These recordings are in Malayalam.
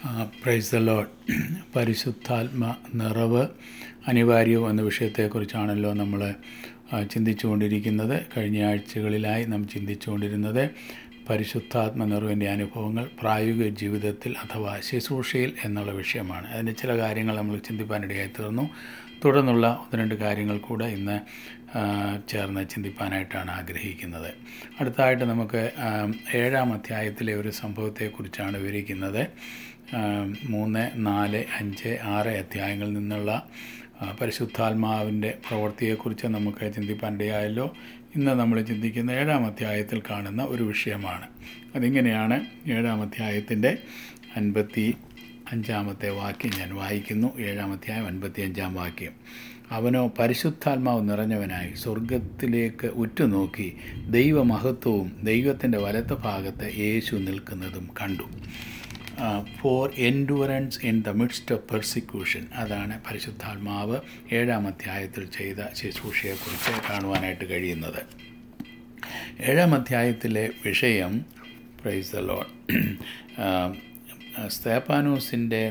പ്രൈസ് ദ ലോഡ് പരിശുദ്ധാത്മ നിറവ് അനിവാര്യവും എന്ന വിഷയത്തെക്കുറിച്ചാണല്ലോ നമ്മൾ ആ, ചിന്തിച്ചുകൊണ്ടിരിക്കുന്നത് കഴിഞ്ഞ ആഴ്ചകളിലായി നാം ചിന്തിച്ചുകൊണ്ടിരുന്നത് പരിശുദ്ധാത്മ നിറവിൻ്റെ അനുഭവങ്ങൾ പ്രായോഗിക ജീവിതത്തിൽ അഥവാ ശുശ്രൂഷയിൽ എന്നുള്ള വിഷയമാണ് അതിൻ്റെ ചില കാര്യങ്ങൾ നമ്മൾ ചിന്തിപ്പാനിടയായി തീർന്നു തുടർന്നുള്ള ഒന്ന് രണ്ട് കാര്യങ്ങൾ കൂടെ ഇന്ന് ആ, ചേർന്ന് ചിന്തിപ്പാനായിട്ടാണ് ആഗ്രഹിക്കുന്നത് അടുത്തതായിട്ട് നമുക്ക് ആ, ഏഴാം അധ്യായത്തിലെ ഒരു സംഭവത്തെക്കുറിച്ചാണ് വിവരിക്കുന്നത് ആ, മൂന്ന് നാല് അഞ്ച് ആറ് അധ്യായങ്ങളിൽ നിന്നുള്ള ആ, പരിശുദ്ധാത്മാവിൻ്റെ പ്രവൃത്തിയെക്കുറിച്ച് നമുക്ക് ചിന്തിപ്പാനിടയായല്ലോ ഇന്ന് നമ്മൾ ചിന്തിക്കുന്ന ഏഴാം അധ്യായത്തിൽ കാണുന്ന ഒരു വിഷയമാണ് അതിങ്ങനെയാണ് ഏഴാം അധ്യായത്തിൻ്റെ അൻപത്തി അഞ്ചാമത്തെ വാക്യം ഞാൻ വായിക്കുന്നു ഏഴാം അധ്യായം അൻപത്തി അഞ്ചാം വാക്യം അവനോ പരിശുദ്ധാത്മാവ് നിറഞ്ഞവനായി സ്വർഗത്തിലേക്ക് ഉറ്റുനോക്കി ദൈവമഹത്വവും ദൈവത്തിൻ്റെ വലത്ത് ഭാഗത്ത് യേശു നിൽക്കുന്നതും കണ്ടു for endurance in the midst of persecution അതാണ് പരിശുദ്ധാത്മാവ് ഏഴാം അധ്യായത്തിൽ ചെയ്ത ശുശ്രൂഷയെക്കുറിച്ച് കാണുവാനായിട്ട് കഴിയുന്നത് ഏഴാം അധ്യായത്തിലെ വിഷയം പ്രൈസ് ദ ലോഡ് സ്തേപ്പാനോസിൻ്റെ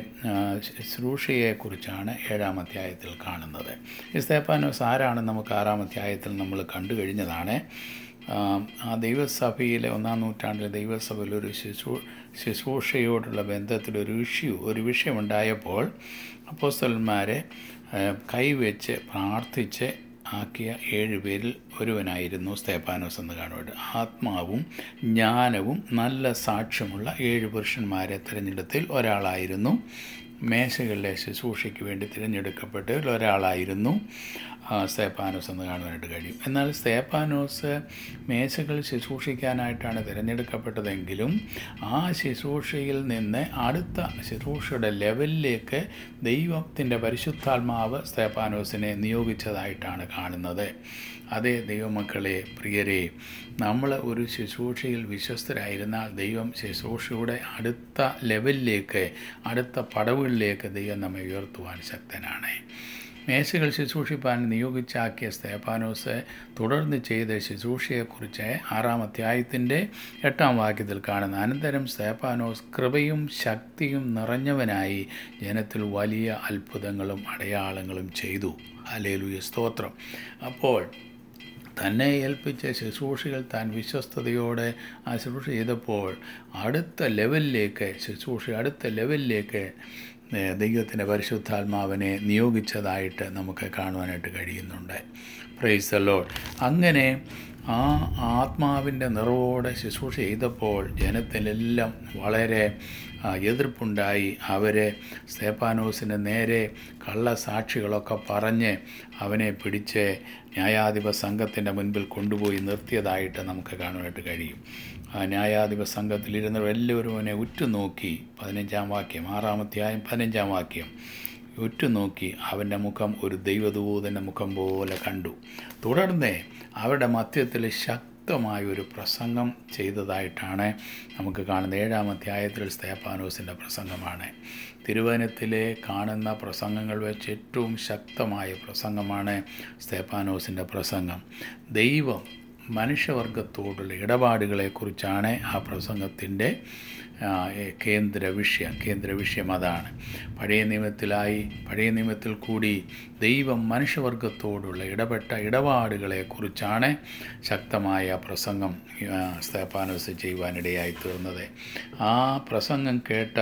ശുശ്രൂഷയെക്കുറിച്ചാണ് ഏഴാം അധ്യായത്തിൽ കാണുന്നത് ഈ സ്തേപ്പാനോസ് ആരാണെന്ന് നമുക്ക് ആറാം അധ്യായത്തിൽ നമ്മൾ കണ്ടു കഴിഞ്ഞതാണ് ആ, ആ ദൈവസഭയിലെ ഒന്നാം നൂറ്റാണ്ടിലെ ദൈവസഭയിൽ ഒരു ശുശ്രൂ ശുശ്രൂഷയോടുള്ള ബന്ധത്തിൽ ഒരു ഇഷ്യൂ ഒരു വിഷയമുണ്ടായപ്പോൾ അപ്പോസ്തലന്മാരെ ആ, കൈവച്ച് പ്രാർത്ഥിച്ച് ആക്കിയ ഏഴ് പേരിൽ ഒരുവനായിരുന്നു സ്തേപ്പാനോസ് എന്ന് കാണുവാൻ ആത്മാവും ജ്ഞാനവും നല്ല സാക്ഷ്യമുള്ള ഏഴ് പുരുഷന്മാരെ തിരഞ്ഞെടുത്തിൽ ഒരാളായിരുന്നു മേശകളിലെ ശുശ്രൂഷയ്ക്ക് വേണ്ടി തിരഞ്ഞെടുക്കപ്പെട്ടതിൽ ഒരാളായിരുന്നു ആ, സ്തേപ്പാനോസ് എന്ന് കാണുവാനായിട്ട് കഴിയും എന്നാൽ സ്തേപ്പാനോസ് മേശകൾ ശുശ്രൂഷിക്കാനായിട്ടാണ് തിരഞ്ഞെടുക്കപ്പെട്ടതെങ്കിലും ആ ശുശ്രൂഷയിൽ നിന്ന് അടുത്ത ശുശ്രൂഷയുടെ ലെവലിലേക്ക് ദൈവത്തിൻ്റെ പരിശുദ്ധാത്മാവ് സ്തേപ്പാനോസിനെ നിയോഗിച്ചതായിട്ടാണ് കാണുന്നത് അതേ ദൈവമക്കളെ പ്രിയരെ നമ്മൾ ഒരു ശുശ്രൂഷയിൽ വിശ്വസ്തരായിരുന്നാൽ ദൈവം ശുശ്രൂഷയുടെ അടുത്ത ലെവലിലേക്ക് അടുത്ത പടവുകളിലേക്ക് ദൈവം നമ്മെ ഉയർത്തുവാൻ ശക്തനാണ് മേശകൾ ശുശ്രൂഷിപ്പാൻ നിയോഗിച്ചാക്കിയ സ്തേപ്പാനോസ് തുടർന്ന് ചെയ്ത ശുശ്രൂഷയെക്കുറിച്ച് ആറാം അധ്യായത്തിൻ്റെ എട്ടാം വാക്യത്തിൽ കാണുന്ന അനന്തരം സ്തേപ്പാനോസ് കൃപയും ശക്തിയും നിറഞ്ഞവനായി ജനത്തിൽ വലിയ അത്ഭുതങ്ങളും അടയാളങ്ങളും ചെയ്തു അലേലുയ സ്തോത്രം അപ്പോൾ തന്നെ ഏൽപ്പിച്ച ശുശ്രൂഷകൾ താൻ വിശ്വസ്തയോടെ ആ ശുശ്രൂഷ ചെയ്തപ്പോൾ അടുത്ത ലെവലിലേക്ക് ശുശ്രൂഷ അടുത്ത ലെവലിലേക്ക് ഏഹ്, ദൈവത്തിൻ്റെ പരിശുദ്ധാത്മാവിനെ നിയോഗിച്ചതായിട്ട് നമുക്ക് കാണുവാനായിട്ട് കഴിയുന്നുണ്ട് പ്രൈസ് ദ ലോഡ് അങ്ങനെ ആ ആത്മാവിൻ്റെ നിറവോടെ ശുശ്രൂഷ ചെയ്തപ്പോൾ ജനത്തിലെല്ലാം വളരെ ആ, എതിർപ്പുണ്ടായി അവരെ സ്തേപ്പാനോസിന് നേരെ കള്ളസാക്ഷികളൊക്കെ പറഞ്ഞ് അവനെ പിടിച്ച് ന്യായാധിപ സംഘത്തിൻ്റെ മുൻപിൽ കൊണ്ടുപോയി നിർത്തിയതായിട്ട് നമുക്ക് കാണുവാനായിട്ട് കഴിയും ആ ന്യായാധിപ സംഘത്തിലിരുന്നവർ എല്ലാവരും അവനെ ഉറ്റുനോക്കി പതിനഞ്ചാം വാക്യം ആറാമധ്യായം പതിനഞ്ചാം വാക്യം ഉറ്റുനോക്കി അവൻ്റെ മുഖം ഒരു ദൈവദൂതൻ്റെ മുഖം പോലെ കണ്ടു തുടർന്ന് അവരുടെ മധ്യത്തിൽ ശക്തമായ ഒരു പ്രസംഗം ചെയ്തതായിട്ടാണ് നമുക്ക് കാണുന്നത് ഏഴാം അധ്യായത്തിൽ സ്തേപ്പാനോസിൻ്റെ പ്രസംഗമാണ് തിരുവനത്തിലെ കാണുന്ന പ്രസംഗങ്ങൾ വെച്ച് ഏറ്റവും ശക്തമായ പ്രസംഗമാണ് സ്തേപ്പാനോസിൻ്റെ പ്രസംഗം ദൈവം മനുഷ്യവർഗത്തോടുള്ള ഇടപാടുകളെക്കുറിച്ചാണ് ആ പ്രസംഗത്തിൻ്റെ ആ, ഏ, കേന്ദ്ര വിഷയം കേന്ദ്ര വിഷയം അതാണ് പഴയ നിയമത്തിലായി പഴയ നിയമത്തിൽ കൂടി ദൈവം മനുഷ്യവർഗത്തോടുള്ള ഇടപെട്ട ഇടപാടുകളെക്കുറിച്ചാണ് ശക്തമായ പ്രസംഗം ആ, സ്തേപ്പാനോസ് ചെയ്യുവാനിടയായി തീർന്നത് ആ പ്രസംഗം കേട്ട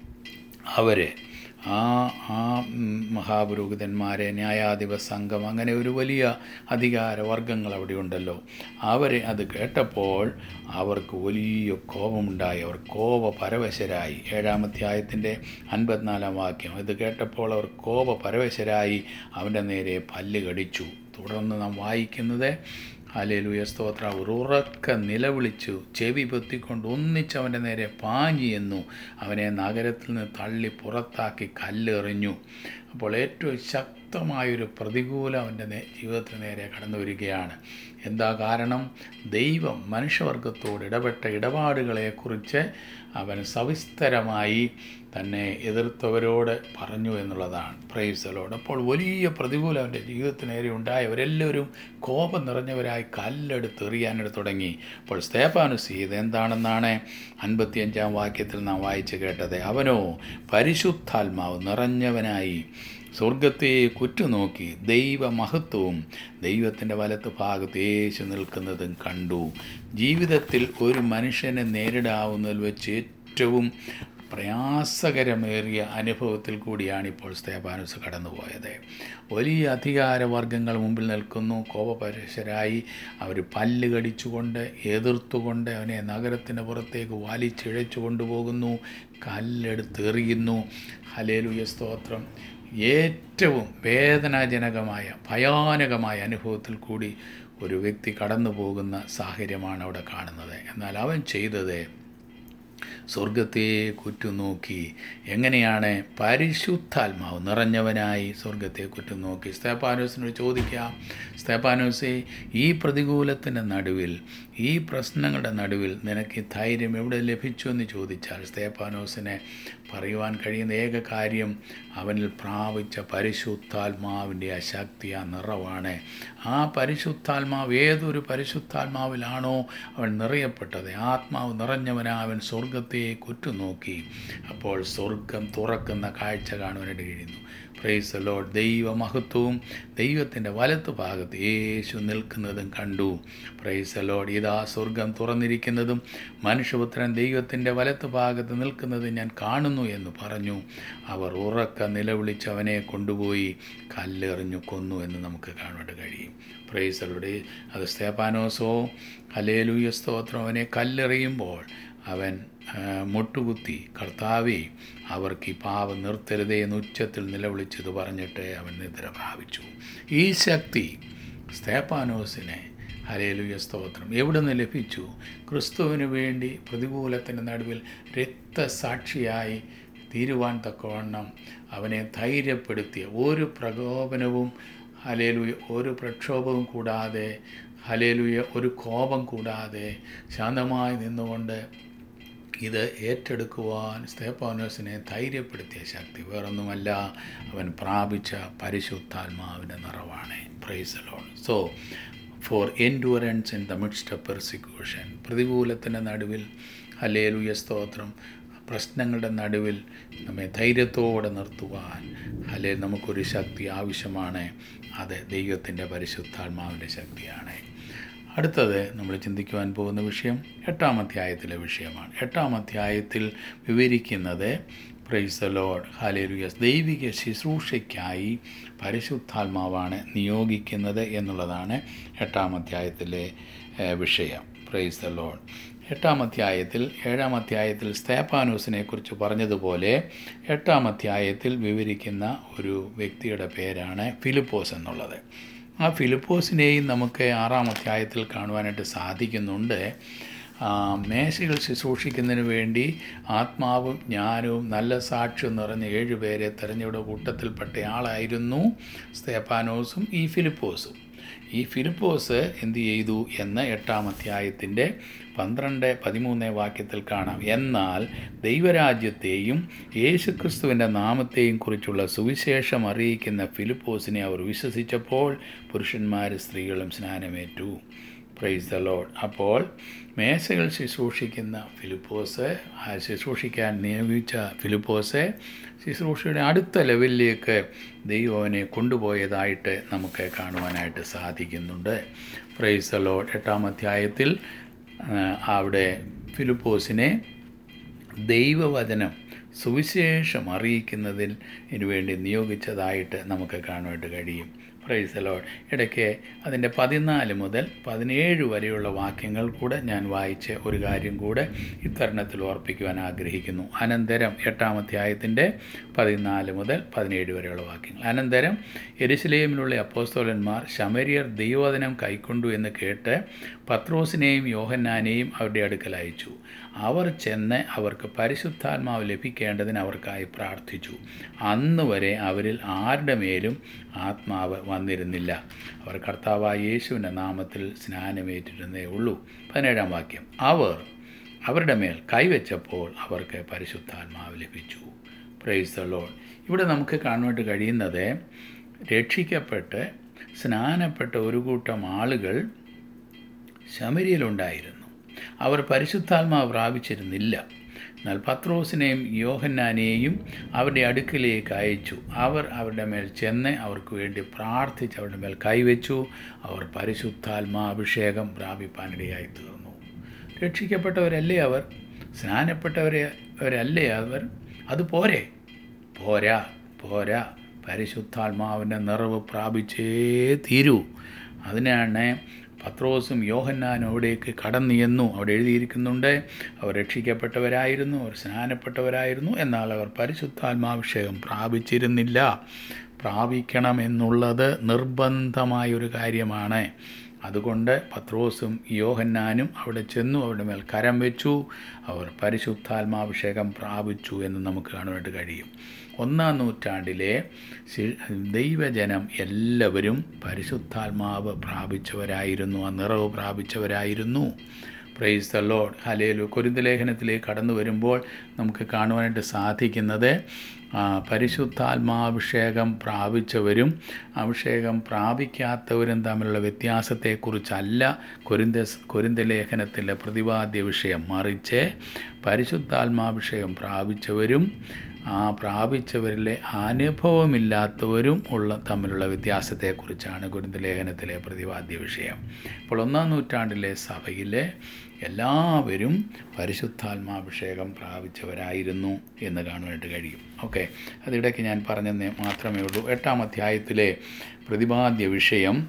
അവരെ ആ ആ ഉം, മഹാപുരോഹിതന്മാരെ ന്യായാധിപ സംഘം അങ്ങനെ ഒരു വലിയ അധികാര വർഗങ്ങൾ അവിടെ ഉണ്ടല്ലോ അവരെ അത് കേട്ടപ്പോൾ അവർക്ക് വലിയ കോപമുണ്ടായി അവർ കോപ പരവശരായി ഏഴാം അധ്യായത്തിൻ്റെ അൻപത്തിനാലാം വാക്യം ഇത് കേട്ടപ്പോൾ അവർ കോപ പരവശരായി അവൻ്റെ നേരെ പല്ല് കടിച്ചു തുടർന്ന് നാം വായിക്കുന്നത് ഹലേലുയ സ്തോത്ര അവർ ഉറക്ക നിലവിളിച്ചു ചെവി പൊത്തിക്കൊണ്ട് ഒന്നിച്ചവൻ്റെ നേരെ പാഞ്ഞി എന്നു അവനെ നഗരത്തിൽ നിന്ന് തള്ളി പുറത്താക്കി കല്ലെറിഞ്ഞു അപ്പോൾ ഏറ്റവും ശക്തമായൊരു പ്രതികൂലം അവൻ്റെ നേ- ജീവിതത്തിന് നേരെ കടന്നു വരികയാണ് എന്താ കാരണം ദൈവം മനുഷ്യവർഗത്തോട് ഇടപെട്ട ഇടപാടുകളെക്കുറിച്ച് അവൻ സവിസ്തരമായി തന്നെ എതിർത്തവരോട് പറഞ്ഞു എന്നുള്ളതാണ് പ്രൈസലോട് അപ്പോൾ വലിയ പ്രതികൂലം അവൻ്റെ ജീവിതത്തിന് നേരെ ഉണ്ടായവരെല്ലാവരും കോപം നിറഞ്ഞവരായി കല്ലെടുത്ത് എറിയാനെടുത്ത് തുടങ്ങി അപ്പോൾ സ്തേപ്പാനുസ് ഇത് എന്താണെന്നാണ് അൻപത്തിയഞ്ചാം വാക്യത്തിൽ നാം വായിച്ച് കേട്ടത് അവനോ പരിശുദ്ധാത്മാവ് നിറഞ്ഞവനായി സ്വർഗത്തെ കുറ്റുനോക്കി ദൈവമഹത്വവും ദൈവത്തിൻ്റെ വലത്ത് ഭാഗത്ത് യേശു നിൽക്കുന്നതും കണ്ടു ജീവിതത്തിൽ ഒരു മനുഷ്യനെ നേരിടാവുന്നതിൽ വെച്ച് ഏറ്റവും പ്രയാസകരമേറിയ അനുഭവത്തിൽ കൂടിയാണ് ഇപ്പോൾ സ്തേപാനുസ് കടന്നുപോയത് വലിയ അധികാരവർഗങ്ങൾ മുമ്പിൽ നിൽക്കുന്നു കോപപരശരായി അവർ പല്ല് കടിച്ചുകൊണ്ട് എതിർത്തുകൊണ്ട് അവനെ നഗരത്തിൻ്റെ പുറത്തേക്ക് വലിച്ചിഴച്ചു കൊണ്ടുപോകുന്നു കല്ലെടുത്തെറിയുന്നു ഹലേലുയ സ്തോത്രം ഏറ്റവും വേദനാജനകമായ ഭയാനകമായ അനുഭവത്തിൽ കൂടി ഒരു വ്യക്തി കടന്നു പോകുന്ന സാഹചര്യമാണ് അവിടെ കാണുന്നത് എന്നാൽ അവൻ ചെയ്തത് സ്വർഗത്തെ കുറ്റുനോക്കി എങ്ങനെയാണ് പരിശുദ്ധാത്മാവ് നിറഞ്ഞവനായി സ്വർഗത്തെ കുറ്റുനോക്കി സ്തേപ്പാനോസിനോട് ചോദിക്കാം സ്തേപ്പാനോസെ ഈ പ്രതികൂലത്തിൻ്റെ നടുവിൽ ഈ പ്രശ്നങ്ങളുടെ നടുവിൽ നിനക്ക് ഈ ധൈര്യം എവിടെ ലഭിച്ചു എന്ന് ചോദിച്ചാൽ സ്തേപ്പാനോസിനെ പറയുവാൻ കഴിയുന്ന ഏക കാര്യം അവനിൽ പ്രാപിച്ച പരിശുദ്ധാത്മാവിൻ്റെ ആ ശക്തി ആ നിറവാണ് ആ പരിശുദ്ധാത്മാവ് ഏതൊരു പരിശുദ്ധാത്മാവിലാണോ അവൻ നിറയപ്പെട്ടത് ആത്മാവ് നിറഞ്ഞവനാ അവൻ സ്വർഗത്തെ കുറ്റുനോക്കി അപ്പോൾ സ്വർഗം തുറക്കുന്ന കാഴ്ച കാണുവാനായിട്ട് കഴിയുന്നു പ്രൈസ് ലോഡ് ദൈവമഹത്വവും ദൈവത്തിൻ്റെ വലത്ത് ഭാഗത്ത് യേശു നിൽക്കുന്നതും കണ്ടു പ്രൈസ് ലോഡ് ഇതാ സ്വർഗം തുറന്നിരിക്കുന്നതും മനുഷ്യപുത്രൻ ദൈവത്തിൻ്റെ വലത്ത് ഭാഗത്ത് നിൽക്കുന്നതും ഞാൻ കാണുന്നു എന്ന് പറഞ്ഞു അവർ ഉറക്ക നിലവിളിച്ച് അവനെ കൊണ്ടുപോയി കല്ലെറിഞ്ഞു കൊന്നു എന്ന് നമുക്ക് കാണാൻ കഴിയും പ്രൈസലോടെ അത് സ്തേപ്പാനോസോ ഹലേലൂയ സ്തോത്രം അവനെ കല്ലെറിയുമ്പോൾ അവൻ ആ, മുട്ടുകുത്തി കർത്താവേ അവർക്ക് ഈ പാപം നിർത്തരുതേ എന്ന് ഉച്ചത്തിൽ നിലവിളിച്ചത് പറഞ്ഞിട്ട് അവൻ നിദ്ര പ്രാപിച്ചു ഈ ശക്തി സ്തേപ്പാനോസിനെ ഹലേലുയ സ്തോത്രം എവിടെ നിന്ന് ലഭിച്ചു ക്രിസ്തുവിന് വേണ്ടി പ്രതികൂലത്തിൻ്റെ നടുവിൽ രക്തസാക്ഷിയായി തീരുവാൻ തക്കവണ്ണം അവനെ ധൈര്യപ്പെടുത്തിയ ഒരു പ്രകോപനവും ഹലേലുയ ഒരു പ്രക്ഷോഭവും കൂടാതെ ഹലേലുയ ഒരു കോപം കൂടാതെ ശാന്തമായി നിന്നുകൊണ്ട് ഇത് ഏറ്റെടുക്കുവാൻ സ്തേപ്പാനോസിനെ ധൈര്യപ്പെടുത്തിയ ശക്തി വേറൊന്നുമല്ല അവൻ പ്രാപിച്ച പരിശുദ്ധാത്മാവിൻ്റെ നിറവാണ് പ്രൈസലോൺ so for endurance in the midst of persecution പ്രതികൂലത്തിൻ്റെ നടുവിൽ ഹലേലുയ സ്തോത്രം പ്രശ്നങ്ങളുടെ നടുവിൽ നമ്മെ ധൈര്യത്തോടെ നിർത്തുവാൻ അല്ലെ നമുക്കൊരു ശക്തി ആവശ്യമാണ് അത് ദൈവത്തിൻ്റെ പരിശുദ്ധാത്മാവിൻ്റെ ശക്തിയാണ് അടുത്തത് നമ്മൾ ചിന്തിക്കുവാൻ പോകുന്ന വിഷയം എട്ടാം അധ്യായത്തിലെ വിഷയമാണ് എട്ടാം അധ്യായത്തിൽ വിവരിക്കുന്നത് പ്രൈസ് ദ ലോഡ് ഹാലേലുയസ് ദൈവിക ശുശ്രൂഷയ്ക്കായി പരിശുദ്ധാത്മാവാണ് നിയോഗിക്കുന്നത് എന്നുള്ളതാണ് എട്ടാം അധ്യായത്തിലെ ഏഹ്, വിഷയം പ്രൈസ് ദ ലോഡ് എട്ടാം അധ്യായത്തിൽ ഏഴാം അധ്യായത്തിൽ സ്തേപ്പാനൂസിനെ കുറിച്ച് പറഞ്ഞതുപോലെ എട്ടാം അധ്യായത്തിൽ വിവരിക്കുന്ന ഒരു വ്യക്തിയുടെ പേരാണ് ഫിലിപ്പോസ് എന്നുള്ളത് ആ ഫിലിപ്പോസിനെയും നമുക്ക് ആറാം അധ്യായത്തിൽ കാണുവാനായിട്ട് സാധിക്കുന്നുണ്ട് ആ, മേശകൾ ശുശ്രൂഷിക്കുന്നതിന് വേണ്ടി ആത്മാവും ജ്ഞാനവും നല്ല സാക്ഷ്യം നിറഞ്ഞ ഏഴുപേരെ തെരഞ്ഞെടുത്ത കൂട്ടത്തിൽപ്പെട്ട ആളായിരുന്നു സ്തേപ്പാനോസും ഈ ഫിലിപ്പോസും ഈ ഫിലിപ്പോസ് എന്ത് ചെയ്തു എന്ന് എട്ടാം അധ്യായത്തിൻ്റെ പന്ത്രണ്ട് പതിമൂന്ന് വാക്യത്തിൽ കാണാം എന്നാൽ ദൈവരാജ്യത്തെയും യേശുക്രിസ്തുവിൻ്റെ നാമത്തെയും കുറിച്ചുള്ള സുവിശേഷം അറിയിക്കുന്ന ഫിലിപ്പോസിനെ അവർ വിശ്വസിച്ചപ്പോൾ പുരുഷന്മാർ സ്ത്രീകളും സ്നാനമേറ്റു പ്രൈസ് ദ ലോഡ് അപ്പോൾ മേശകൾ ശുശ്രൂഷിക്കുന്ന ഫിലിപ്പോസ് ആ ശുശ്രൂഷിക്കാൻ നിയമിച്ച ഫിലിപ്പോസ് ശുശ്രൂഷയുടെ അടുത്ത ലെവലിലേക്ക് ദൈവം അവനെ കൊണ്ടുപോയതായിട്ട് നമുക്ക് കാണുവാനായിട്ട് സാധിക്കുന്നുണ്ട് പ്രൈസ് ദ ലോഡ് എട്ടാം അധ്യായത്തിൽ ആ, അവിടെ ഫിലിപ്പോസിനെ ദൈവവചനം സുവിശേഷം അറിയിക്കുന്നതിൽ വേണ്ടി നിയോഗിച്ചതായിട്ട് നമുക്ക് കാണുവാനായിട്ട് കഴിയും പ്രൈസ് ലോഡ് ഇടയ്ക്ക് അതിൻ്റെ പതിനാല് മുതൽ പതിനേഴ് വരെയുള്ള വാക്യങ്ങൾ കൂടെ ഞാൻ വായിച്ച് ഒരു കാര്യം കൂടെ ഇത്തരുണത്തിൽ ഓർപ്പിക്കുവാൻ ആഗ്രഹിക്കുന്നു അനന്തരം എട്ടാം അധ്യായത്തിൻ്റെ പതിനാല് മുതൽ പതിനേഴ് വരെയുള്ള വാക്യങ്ങൾ അനന്തരം എരുസലേമിലുള്ള അപ്പോസ്തോലന്മാർ ശമരിയർ ദൈവവചനം കൈക്കൊണ്ടു എന്ന് കേട്ട് പത്രോസിനെയും യോഹന്നാനെയും അവരുടെ അടുക്കൽ അയച്ചു അവർ ചെന്ന് അവർക്ക് പരിശുദ്ധാത്മാവ് ലഭിക്കേണ്ടതിന് അവർക്കായി പ്രാർത്ഥിച്ചു അന്ന് വരെ അവരിൽ ആരുടെ മേലും ആത്മാവ് വന്നിരുന്നില്ല അവർ കർത്താവായ യേശുവിൻ്റെ നാമത്തിൽ സ്നാനമേറ്റിരുന്നേ ഉള്ളൂ പതിനേഴാം വാക്യം അവർ അവരുടെ മേൽ കൈവച്ചപ്പോൾ അവർക്ക് പരിശുദ്ധാത്മാവ് ലഭിച്ചു പ്രൈസ് ദ ലോഡ് ഇവിടെ നമുക്ക് കാണുവാനായിട്ട് കഴിയുന്നത് രക്ഷിക്കപ്പെട്ട് സ്നാനപ്പെട്ട ഒരു കൂട്ടം ആളുകൾ ശമരിയിലുണ്ടായിരുന്നു അവർ പരിശുദ്ധാത്മാവ് പ്രാപിച്ചിരുന്നില്ല എന്നാൽ പത്രോസിനെയും യോഹന്നാനെയും അവരുടെ അടുക്കിലേക്ക് അയച്ചു അവർ അവരുടെ മേൽ ചെന്ന് അവർക്ക് വേണ്ടി പ്രാർത്ഥിച്ച് അവരുടെ മേൽ കൈവച്ചു അവർ പരിശുദ്ധാത്മാഭിഷേകം പ്രാപിപ്പാനിടയായി തീർന്നു രക്ഷിക്കപ്പെട്ടവരല്ലേ അവർ സ്നാനപ്പെട്ടവരെ അവരല്ലേ അവർ അത് പോരെ പോരാ പോരാ പരിശുദ്ധാത്മാവിൻ്റെ നിറവ് പ്രാപിച്ചേ തീരൂ അതിനാണ് പത്രോസും യോഹന്നാനും അവിടേക്ക് കടന്നു ചെന്നു അവിടെ എഴുതിയിരിക്കുന്നുണ്ട് അവർ രക്ഷിക്കപ്പെട്ടവരായിരുന്നു അവർ സ്നാനപ്പെട്ടവരായിരുന്നു എന്നാൽ അവർ പരിശുദ്ധാത്മാഭിഷേകം പ്രാപിച്ചിരുന്നില്ല പ്രാപിക്കണമെന്നുള്ളത് നിർബന്ധമായൊരു കാര്യമാണ് അതുകൊണ്ട് പത്രോസും യോഹന്നാനും അവിടെ ചെന്നു അവരുടെ മേൽ കരം വെച്ചു അവർ പരിശുദ്ധാത്മാഭിഷേകം പ്രാപിച്ചു എന്ന് നമുക്ക് കാണുവാനായിട്ട് കഴിയും ഒന്നാം നൂറ്റാണ്ടിലെ ശി- ദൈവജനം എല്ലാവരും പരിശുദ്ധാത്മാവ് പ്രാപിച്ചവരായിരുന്നു ആ നിറവ് പ്രാപിച്ചവരായിരുന്നു പ്രൈസ് ദ ലോഡ് ഹലേലു കുരുന്ത ലേഖനത്തിലേക്ക് കടന്നു വരുമ്പോൾ നമുക്ക് കാണുവാനായിട്ട് സാധിക്കുന്നത് ആ, പരിശുദ്ധാത്മാഭിഷേകം പ്രാപിച്ചവരും അഭിഷേകം പ്രാപിക്കാത്തവരും തമ്മിലുള്ള വ്യത്യാസത്തെക്കുറിച്ചല്ല കൊരിന്ത കൊരിന്ത ലേഖനത്തിലെ പ്രതിപാദ്യ വിഷയം മറിച്ച് പരിശുദ്ധാത്മാഭിഷേകം പ്രാപിച്ചവരും ആ പ്രാപിച്ചവരിലെ അനുഭവമില്ലാത്തവരും ഉള്ള തമ്മിലുള്ള വ്യത്യാസത്തെക്കുറിച്ചാണ് കുരുന്ത ലേഖനത്തിലെ പ്രതിപാദ്യ വിഷയം അപ്പോൾ ഒന്നാം നൂറ്റാണ്ടിലെ സഭയിലെ എല്ലാവരും പരിശുദ്ധാത്മാഭിഷേകം പ്രാപിച്ചവരായിരുന്നു എന്ന് കാണുവാനായിട്ട് കഴിയും ഓക്കെ അതിടയ്ക്ക് ഞാൻ പറഞ്ഞെന്ന് മാത്രമേ ഉള്ളൂ എട്ടാം അധ്യായത്തിലെ പ്രതിപാദ്യ വിഷയം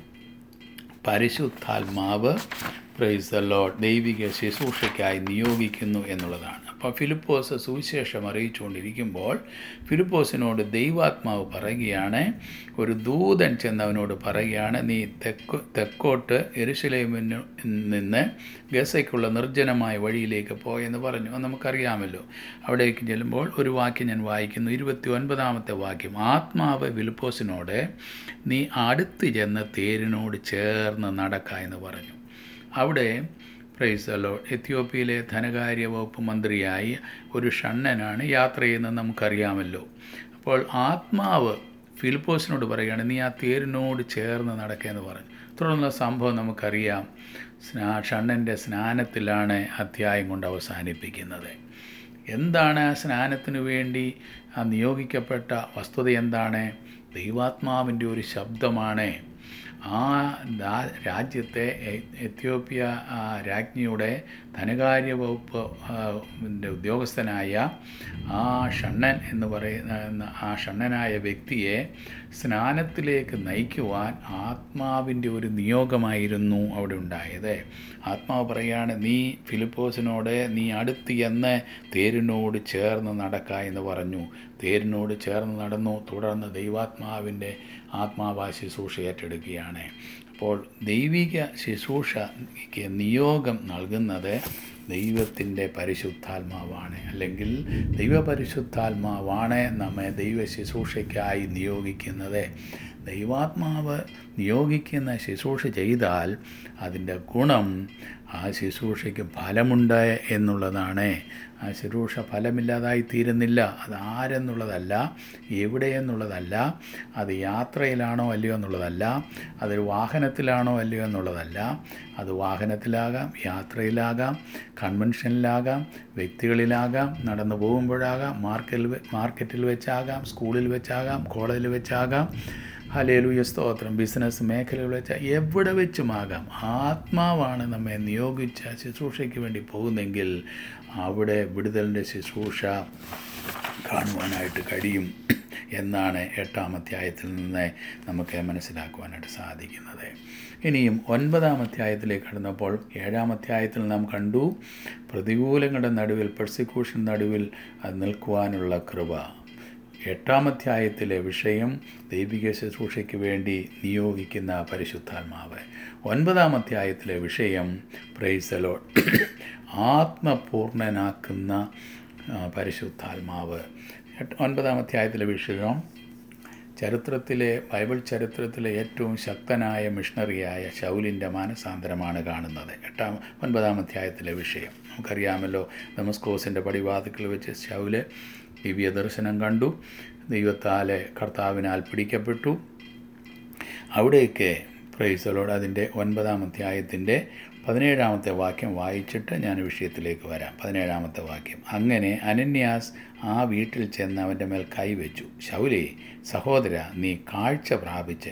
പരിശുദ്ധാത്മാവ് പ്രൈസ് ദ ലോഡ് ദൈവിക ശുശ്രൂഷയ്ക്കായി നിയോഗിക്കുന്നു എന്നുള്ളതാണ് അപ്പോൾ ഫിലിപ്പോസ് സുവിശേഷം അറിയിച്ചുകൊണ്ടിരിക്കുമ്പോൾ ഫിലിപ്പോസിനോട് ദൈവാത്മാവ് പറയുകയാണ് ഒരു ദൂതൻ ചെന്നവനോട് പറയുകയാണ് നീ തെക്കോ തെക്കോട്ട് എരുശലേമിന് നിന്ന് ഗസയ്ക്കുള്ള നിർജ്ജനമായ വഴിയിലേക്ക് പോയെന്ന് പറഞ്ഞു അത് നമുക്കറിയാമല്ലോ അവിടേക്ക് ചെല്ലുമ്പോൾ ഒരു വാക്യം ഞാൻ വായിക്കുന്നു ഇരുപത്തി ഒൻപതാമത്തെ വാക്യം ആത്മാവ് ഫിലിപ്പോസിനോട് നീ അടുത്ത് ചെന്ന് തേരിനോട് ചേർന്ന് നടക്ക എന്ന് പറഞ്ഞു അവിടെ പ്രൈസ് അല്ലോ എത്യോപ്യയിലെ ധനകാര്യ വകുപ്പ് മന്ത്രിയായി ഒരു ഷണ്ണനാണ് യാത്ര ചെയ്യുന്നത് നമുക്കറിയാമല്ലോ അപ്പോൾ ആത്മാവ് ഫിലിപ്പോസിനോട് പറയുകയാണ് നീ ആ തേരിനോട് ചേർന്ന് നടക്കുകയെന്ന് പറഞ്ഞു തുടർന്നുള്ള സംഭവം നമുക്കറിയാം സ്നാ ഷണ്ണൻ്റെ സ്നാനത്തിലാണ് അധ്യായം കൊണ്ട് അവസാനിപ്പിക്കുന്നത് എന്താണ് ആ സ്നാനത്തിന് വേണ്ടി ആ നിയോഗിക്കപ്പെട്ട വസ്തുത എന്താണ് ദൈവാത്മാവിൻ്റെ ഒരു ശബ്ദമാണ് ആ ദാ- രാജ്യത്തെ എ- എത്യോപ്യ ആ, രാജ്ഞിയുടെ ധനകാര്യ വകുപ്പ് ആ, ൻ്റെ ഉദ്യോഗസ്ഥനായ ആ ഷണ്ണൻ എന്ന് പറയുന്ന ആ ഷണ്ണനായ വ്യക്തിയെ സ്നാനത്തിലേക്ക് നയിക്കുവാൻ ആത്മാവിൻ്റെ ഒരു നിയോഗമായിരുന്നു അവിടെ ഉണ്ടായത് ആത്മാവ് പറയാണ് നീ ഫിലിപ്പോസിനോട് നീ അടുത്ത് എന്ന് തേരിനോട് ചേർന്ന് നടക്ക എന്ന് പറഞ്ഞു തേരിനോട് ചേർന്ന് നടന്നു തുടർന്ന് ദൈവാത്മാവിൻ്റെ ആത്മാവാ ശുശ്രൂഷ ഏറ്റെടുക്കുകയാണ് അപ്പോൾ ദൈവിക ശുശ്രൂഷയ്ക്ക് നിയോഗം നൽകുന്നത് ദൈവത്തിൻ്റെ പരിശുദ്ധാത്മാവാണ് അല്ലെങ്കിൽ ദൈവപരിശുദ്ധാത്മാവാണ് നമ്മെ ദൈവ ശുശ്രൂഷയ്ക്കായി നിയോഗിക്കുന്നത് ദൈവാത്മാവ് നിയോഗിക്കുന്ന ശുശ്രൂഷ ചെയ്താൽ അതിൻ്റെ ഗുണം ആ ശുശ്രൂഷയ്ക്ക് ഫലമുണ്ട് എന്നുള്ളതാണ് ആ ശുശ്രൂഷ ഫലമില്ലാതായി തീരുന്നില്ല അത് ആരെന്നുള്ളതല്ല എവിടെ എന്നുള്ളതല്ല അത് യാത്രയിലാണോ അല്ലയോ എന്നുള്ളതല്ല അതൊരു വാഹനത്തിലാണോ അല്ലയോ എന്നുള്ളതല്ല അത് വാഹനത്തിലാകാം യാത്രയിലാകാം കൺവെൻഷനിലാകാം വ്യക്തികളിലാകാം നടന്നു പോകുമ്പോഴാകാം മാർക്കറ്റിൽ വെ- മാർക്കറ്റിൽ വെച്ചാകാം സ്കൂളിൽ വെച്ചാകാം കോളേജിൽ വെച്ചാകാം ഹലേലുയ സ്തോത്രം ബിസിനസ് മേഖലകൾ വെച്ച എവിടെ വെച്ചുമാകാം ആത്മാവാണ് നമ്മെ നിയോഗിച്ച ശുശ്രൂഷയ്ക്ക് വേണ്ടി പോകുന്നെങ്കിൽ അവിടെ വിടുതലിൻ്റെ ശുശ്രൂഷ കാണുവാനായിട്ട് കഴിയും എന്നാണ് എട്ടാം അധ്യായത്തിൽ നിന്ന് നമുക്ക് മനസ്സിലാക്കുവാനായിട്ട് സാധിക്കുന്നത് ഇനിയും ഒൻപതാം അധ്യായത്തിലേക്ക് കടന്നപ്പോൾ ഏഴാം അധ്യായത്തിൽ നാം കണ്ടു പ്രതികൂലങ്ങളുടെ നടുവിൽ പെർസിക്യൂഷൻ നടുവിൽ അത് നിൽക്കുവാനുള്ള കൃപ എട്ടാം അധ്യായത്തിലെ വിഷയം ദൈവിക ശുശ്രൂഷയ്ക്ക് വേണ്ടി നിയോഗിക്കുന്ന പരിശുദ്ധാത്മാവ് ഒൻപതാം അധ്യായത്തിലെ വിഷയം പ്രൈസലോ ആത്മപൂർണനാക്കുന്ന ആ, പരിശുദ്ധാത്മാവ് എട്ട് ഒൻപതാം അധ്യായത്തിലെ വിഷയം ചരിത്രത്തിലെ ബൈബിൾ ചരിത്രത്തിലെ ഏറ്റവും ശക്തനായ മിഷണറിയായ ശൗലിൻ്റെ മാനസാന്തരമാണ് കാണുന്നത് എട്ടാം ഒൻപതാം അധ്യായത്തിലെ വിഷയം നമുക്കറിയാമല്ലോ ദമസ്കോസിൻ്റെ പടിവാതിക്കൽ വെച്ച് ശൗല് ദിവ്യ ദർശനം കണ്ടു ദൈവത്താലെ കർത്താവിനാൽ പിടിക്കപ്പെട്ടു അവിടെയൊക്കെ പ്രൈസലോട് അതിൻ്റെ ഒൻപതാം അധ്യായത്തിൻ്റെ പതിനേഴാമത്തെ വാക്യം വായിച്ചിട്ട് ഞാൻ വിഷയത്തിലേക്ക് വരാം പതിനേഴാമത്തെ വാക്യം അങ്ങനെ അനന്യാസ് ആ വീട്ടിൽ ചെന്ന് അവൻ്റെ മേൽ കൈവച്ചു ശൗലേ സഹോദര നീ കാഴ്ച പ്രാപിച്ച്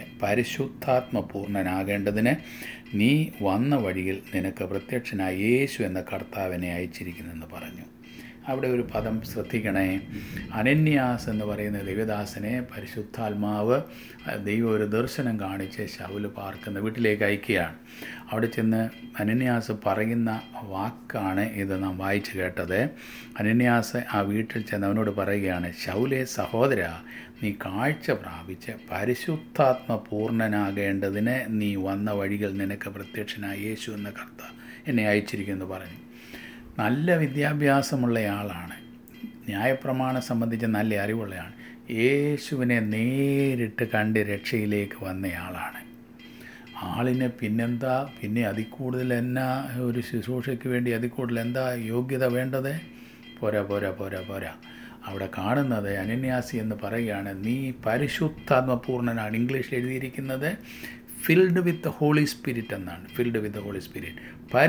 പരിശുദ്ധാത്മപൂർണനാകേണ്ടതിന് നീ വന്ന വഴിയിൽ നിനക്ക് പ്രത്യക്ഷനായ യേശു എന്ന കർത്താവിനെ അയച്ചിരിക്കുന്നെന്ന് പറഞ്ഞു അവിടെ ഒരു പദം ശ്രദ്ധിക്കണേ അനന്യാസ് എന്ന് പറയുന്ന ദൈവദാസനെ പരിശുദ്ധാത്മാവ് ദൈവം ഒരു ദർശനം കാണിച്ച് ശൗല് പാർക്കുന്ന വീട്ടിലേക്ക് അയക്കുകയാണ് അവിടെ ചെന്ന് അനന്യാസ് പറയുന്ന വാക്കാണ് ഇത് നാം വായിച്ചു കേട്ടത് അനന്യാസ് ആ വീട്ടിൽ ചെന്ന് അവനോട് പറയുകയാണ് ശൗലെ സഹോദര നീ കാഴ്ച പ്രാപിച്ച് പരിശുദ്ധാത്മ പൂർണ്ണനാകേണ്ടതിന് നീ വന്ന വഴികൾ നിനക്ക് പ്രത്യക്ഷനായ യേശു എന്ന കർത്ത എന്നെ അയച്ചിരിക്കുമെന്ന് പറഞ്ഞു നല്ല വിദ്യാഭ്യാസമുള്ളയാളാണ് ന്യായപ്രമാണം സംബന്ധിച്ച് നല്ല അറിവുള്ളയാണ് യേശുവിനെ നേരിട്ട് കണ്ട് രക്ഷയിലേക്ക് വന്നയാളാണ് ആളിന് പിന്നെന്താ പിന്നെ അതിൽ കൂടുതൽ എന്നാ ഒരു ശുശ്രൂഷയ്ക്ക് വേണ്ടി അതിൽ കൂടുതൽ എന്താ യോഗ്യത വേണ്ടത് പോരാ പോരാ പോരാ പോരാ അവിടെ കാണുന്നത് അനന്യാസി എന്ന് പറയുകയാണ് നീ പരിശുദ്ധാത്മപൂർണ്ണനാണ് ഇംഗ്ലീഷിൽ എഴുതിയിരിക്കുന്നത് ഫിൽഡ് വിത്ത് ഹോളി സ്പിരിറ്റ് എന്നാണ് ഫിൽഡ് വിത്ത് ഹോളി സ്പിരിറ്റ്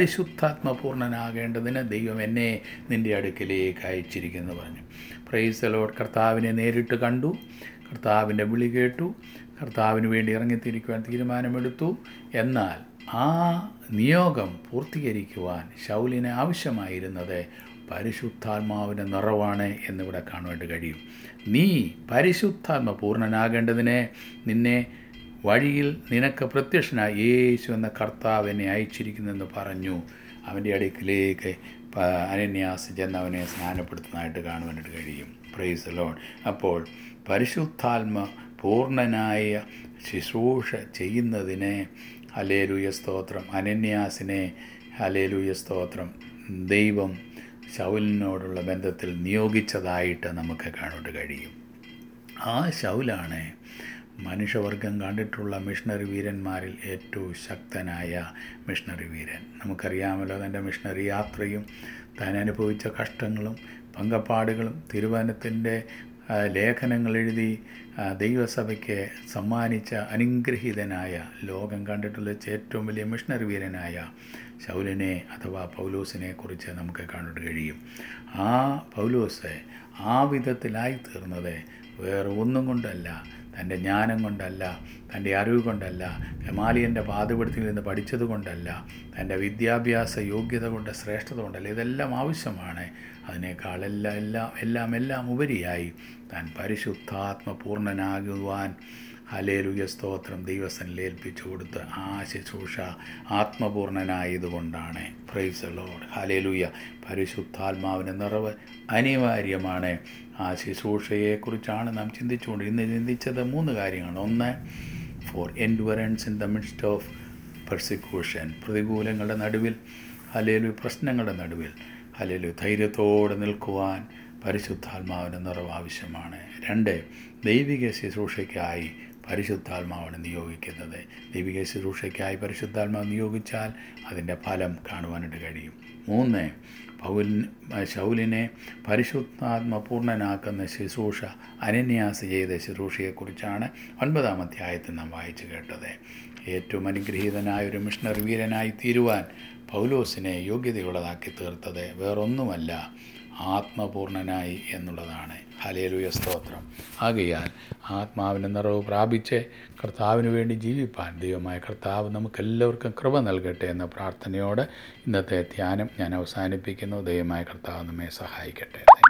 പരിശുദ്ധാത്മപൂർണ്ണനാകേണ്ടതിന് ദൈവം എന്നെ നിൻ്റെ അടുക്കിലേക്ക് അയച്ചിരിക്കുന്നു പറഞ്ഞു പ്രൈസ് ലോഡ് കർത്താവിനെ നേരിട്ട് കണ്ടു കർത്താവിൻ്റെ വിളി കേട്ടു കർത്താവിന് വേണ്ടി ഇറങ്ങിത്തിരിക്കുവാൻ തീരുമാനമെടുത്തു എന്നാൽ ആ നിയോഗം പൂർത്തീകരിക്കുവാൻ ശൗലിന് ആവശ്യമായിരുന്നത് പരിശുദ്ധാത്മാവിൻ്റെ നിറവാണ് എന്നിവിടെ കാണുവാനായിട്ട് കഴിയും നീ പരിശുദ്ധാത്മ പൂർണ്ണനാകേണ്ടതിനെ നിന്നെ വഴിയിൽ നിനക്ക് പ്രത്യക്ഷനായ യേശു എന്ന കർത്താവ് എന്നെ അയച്ചിരിക്കുന്നെന്ന് പറഞ്ഞു അവൻ്റെ അടുക്കിലേക്ക് അനന്യാസ് ചെന്ന് അവനെ സ്നാനപ്പെടുത്തുന്നതായിട്ട് കാണുവാനായിട്ട് കഴിയും പ്രൈസ് ലോൺ അപ്പോൾ പരിശുദ്ധാത്മ പൂർണ്ണനായ ശുശ്രൂഷ ചെയ്യുന്നതിന് ഹലേലുയ സ്തോത്രം അനന്യാസിനെ ഹലേലുയ സ്തോത്രം ദൈവം ശൗലിനോടുള്ള ബന്ധത്തിൽ നിയോഗിച്ചതായിട്ട് നമുക്ക് കാണാൻ കഴിയും ആ ശൗലാണ് മനുഷ്യവർഗം കണ്ടിട്ടുള്ള മിഷണറി വീരന്മാരിൽ ഏറ്റവും ശക്തനായ മിഷണറി വീരൻ നമുക്കറിയാമല്ലോ തൻ്റെ മിഷണറി യാത്രയും താൻ അനുഭവിച്ച കഷ്ടങ്ങളും പങ്കപ്പാടുകളും തിരുവനത്തിൻ്റെ ലേഖനങ്ങൾ എഴുതി ദൈവസഭയ്ക്ക് സമ്മാനിച്ച അനുഗ്രഹീതനായ ലോകം കണ്ടിട്ടുള്ള ഏറ്റവും വലിയ മിഷണറി വീരനായ ശൗലിനെ അഥവാ പൗലോസിനെ കുറിച്ച് നമുക്ക് കാണാൻ കഴിയും ആ പൗലോസ് ആ വിധത്തിലായി തീർന്നത് വേറെ ഒന്നും കൊണ്ടല്ല തൻ്റെ ജ്ഞാനം കൊണ്ടല്ല തൻ്റെ അറിവ് കൊണ്ടല്ല ഗമാലിയൻ്റെ പാതപെടുത്തിൽ നിന്ന് പഠിച്ചത് കൊണ്ടല്ല തൻ്റെ വിദ്യാഭ്യാസ യോഗ്യത കൊണ്ട് ശ്രേഷ്ഠത കൊണ്ടല്ല ഇതെല്ലാം ആവശ്യമാണ് അതിനേക്കാൾ എല്ലാം എല്ലാം എല്ലാം എല്ലാം ഉപരിയായി താൻ പരിശുദ്ധാത്മപൂർണനാകുവാൻ ഹലേലുയ സ്തോത്രം ദൈവസനിൽ ഏൽപ്പിച്ചു കൊടുത്ത് ആ ശുശ്രൂഷ ആത്മപൂർണനായതുകൊണ്ടാണ് പ്രൈസ് ലോഡ് ഹലേലുയ പരിശുദ്ധാത്മാവിൻ്റെ നിറവ് അനിവാര്യമാണ് ആ ശുശ്രൂഷയെക്കുറിച്ചാണ് നാം ചിന്തിച്ചുകൊണ്ട് ഇന്ന് ചിന്തിച്ചത് മൂന്ന് കാര്യങ്ങൾ ഒന്ന് for endurance in the midst of persecution പ്രതികൂലങ്ങളുടെ നടുവിൽ ഹലേലു പ്രശ്നങ്ങളുടെ നടുവിൽ ഹലേലു ധൈര്യത്തോടെ നിൽക്കുവാൻ പരിശുദ്ധാത്മാവിൻ്റെ നിറവ് ആവശ്യമാണ് രണ്ട് ദൈവിക ശുശ്രൂഷയ്ക്കായി പരിശുദ്ധാത്മാവാണ് നിയോഗിക്കുന്നത് ദൈവിക ശുശ്രൂഷയ്ക്കായി പരിശുദ്ധാത്മാവ് നിയോഗിച്ചാൽ അതിൻ്റെ ഫലം കാണുവാനായിട്ട് കഴിയും മൂന്ന് പൗൽ ശൗലിനെ പരിശുദ്ധാത്മ പൂർണ്ണനാക്കുന്ന ശുശ്രൂഷ അനന്യാസ് ചെയ്ത ശുശ്രൂഷയെക്കുറിച്ചാണ് ഒൻപതാം അധ്യായത്തിൽ നാം വായിച്ചു കേട്ടത് ഏറ്റവും അനുഗ്രഹീതനായ ഒരു മിഷണറി വീരനായി തീരുവാൻ പൗലോസിനെ യോഗ്യതയുള്ളതാക്കി തീർത്തത് വേറൊന്നുമല്ല ആത്മപൂർണനായി എന്നുള്ളതാണ് ഹലേലുയ സ്തോത്രം ആകയാൽ ആത്മാവിൻ്റെ നിറവ് പ്രാപിച്ച് കർത്താവിന് വേണ്ടി ജീവിപ്പാൻ ദൈവമായ കർത്താവ് നമുക്കെല്ലാവർക്കും കൃപ നൽകട്ടെ എന്ന പ്രാർത്ഥനയോട് ഇന്നത്തെ ധ്യാനം ഞാൻ അവസാനിപ്പിക്കുന്നു ദൈവമായ കർത്താവ് നമ്മെ സഹായിക്കട്ടെ